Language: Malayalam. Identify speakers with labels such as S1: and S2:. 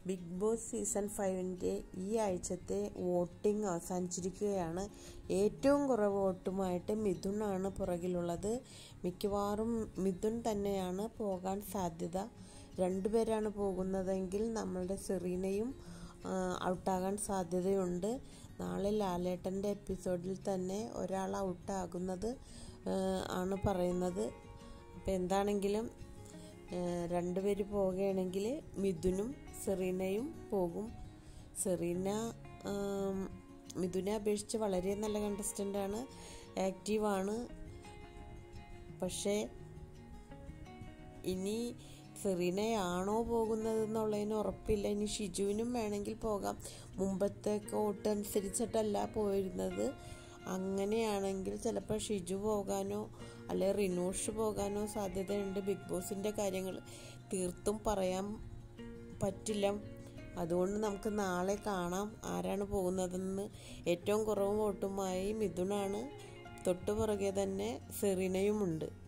S1: ബിഗ് ബോസ് സീസൺ ഫൈവിൻ്റെ ഈ ആഴ്ചത്തെ വോട്ടിംഗ് അവസാനിച്ചിരിക്കുകയാണ് ഏറ്റവും കുറവ് വോട്ടുമായിട്ട് മിഥുനാണ് പുറകിലുള്ളത് മിക്കവാറും മിഥുൻ തന്നെയാണ് പോകാൻ സാധ്യത രണ്ടുപേരാണ് പോകുന്നതെങ്കിൽ നമ്മളുടെ സെറീനയും ഔട്ടാകാൻ സാധ്യതയുണ്ട് നാളെ ലാലേട്ടൻ്റെ എപ്പിസോഡിൽ തന്നെ ഒരാൾ ഔട്ടാകുന്നത് ആണ് പറയുന്നത് അപ്പോൾ എന്താണെങ്കിലും രണ്ടുപേര് പോവുകയാണെങ്കിൽ മിഥുനും സെറീനയും പോകും സെറീന മിഥുനെ അപേക്ഷിച്ച് വളരെ നല്ല കണ്ടസ്റ്റൻ്റാണ് ആക്റ്റീവാണ് പക്ഷേ ഇനി സെറീനയാണോ പോകുന്നത് എന്നുള്ളതിന് ഉറപ്പില്ല ഇനി ഷിജുവിനും വേണമെങ്കിൽ പോകാം മുമ്പത്തെ വോട്ട് അനുസരിച്ചിട്ടല്ല പോയിരുന്നത് അങ്ങനെയാണെങ്കിൽ ചിലപ്പോൾ ഷിജു പോകാനോ അല്ലെ റിനോഷ് പോകാനോ സാധ്യതയുണ്ട് ബിഗ് ബോസിൻ്റെ കാര്യങ്ങൾ തീർത്തും പറയാൻ പറ്റില്ല അതുകൊണ്ട് നമുക്ക് നാളെ കാണാം ആരാണ് പോകുന്നതെന്ന് ഏറ്റവും കുറവ് വോട്ടുമായി മിഥുനാണ് തൊട്ടു പുറകെ തന്നെ സെറീനയുമുണ്ട്